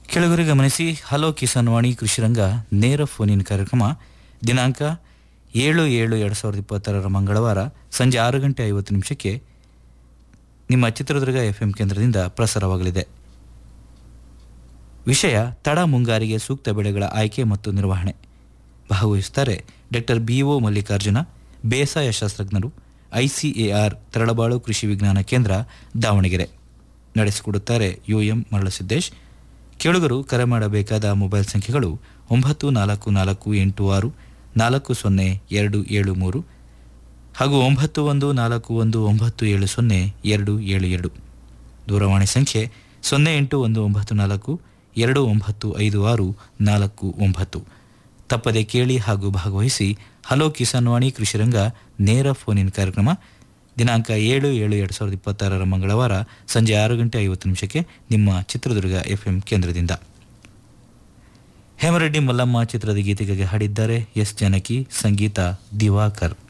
ಕೆಳಗರೆ ಗಮನಿಸಿ ಹಲೋ ಕಿಸಾನ್ ವಾಣಿ ಕೃಷಿರಂಗ ನೇರ ಫೋನಿನ್ ಕಾರ್ಯಕ್ರಮ ದಿನಾಂಕ ಏಳು ಏಳು ಎರಡು ಸಾವಿರದ ಇಪ್ಪತ್ತಾರರ ಮಂಗಳವಾರ ಸಂಜೆ ಆರು ಗಂಟೆ ಐವತ್ತು ನಿಮಿಷಕ್ಕೆ ನಿಮ್ಮ ಚಿತ್ರದುರ್ಗ ಎಫ್ ಎಂ ಕೇಂದ್ರದಿಂದ ಪ್ರಸಾರವಾಗಲಿದೆ ವಿಷಯ ತಡ ಮುಂಗಾರಿಗೆ ಸೂಕ್ತ ಬೆಳೆಗಳ ಆಯ್ಕೆ ಮತ್ತು ನಿರ್ವಹಣೆ ಭಾಗವಹಿಸುತ್ತಾರೆ ಡಾಕ್ಟರ್ ಬಿ ಒ ಮಲ್ಲಿಕಾರ್ಜುನ ಬೇಸಾಯ ಶಾಸ್ತ್ರಜ್ಞರು ಐಸಿಎಆರ್ ತರಳಬಾಳು ಕೃಷಿ ವಿಜ್ಞಾನ ಕೇಂದ್ರ ದಾವಣಗೆರೆ ನಡೆಸಿಕೊಡುತ್ತಾರೆ ಯು ಎಂ ಮರಳಸಿದ್ದೇಶ್ ಕೇಳುಗರು ಕರೆ ಮಾಡಬೇಕಾದ ಮೊಬೈಲ್ ಸಂಖ್ಯೆಗಳು ಒಂಬತ್ತು ನಾಲ್ಕು ನಾಲ್ಕು ಎಂಟು ಆರು ನಾಲ್ಕು ಸೊನ್ನೆ ಎರಡು ಏಳು ಮೂರು ಹಾಗೂ ಒಂಬತ್ತು ಒಂದು ನಾಲ್ಕು ಒಂದು ಒಂಬತ್ತು ಏಳು ಸೊನ್ನೆ ಎರಡು ಏಳು ಎರಡು ದೂರವಾಣಿ ಸಂಖ್ಯೆ ಸೊನ್ನೆ ಎಂಟು ಒಂದು ಒಂಬತ್ತು ನಾಲ್ಕು ಎರಡು ಒಂಬತ್ತು ಐದು ಆರು ನಾಲ್ಕು ಒಂಬತ್ತು ತಪ್ಪದೆ ಕೇಳಿ ಹಾಗೂ ಭಾಗವಹಿಸಿ ಹಲೋ ಕಿಸಾನ್ ವಾಣಿ ಕೃಷಿರಂಗ ನೇರ ಫೋನ್ ಇನ್ ಕಾರ್ಯಕ್ರಮ ದಿನಾಂಕ ಏಳು ಏಳು ಎರಡು ಸಾವಿರದ ಇಪ್ಪತ್ತಾರರ ಮಂಗಳವಾರ ಸಂಜೆ ಆರು ಗಂಟೆ ಐವತ್ತು ನಿಮಿಷಕ್ಕೆ ನಿಮ್ಮ ಚಿತ್ರದುರ್ಗ ಎಫ್ ಎಂ ಕೇಂದ್ರದಿಂದ ಹೇಮರೆಡ್ಡಿ ಮಲ್ಲಮ್ಮ ಚಿತ್ರದ ಗೀತೆಗಾಗಿ ಹಾಡಿದ್ದಾರೆ ಎಸ್ ಜಾನಕಿ ಸಂಗೀತ ದಿವಾಕರ್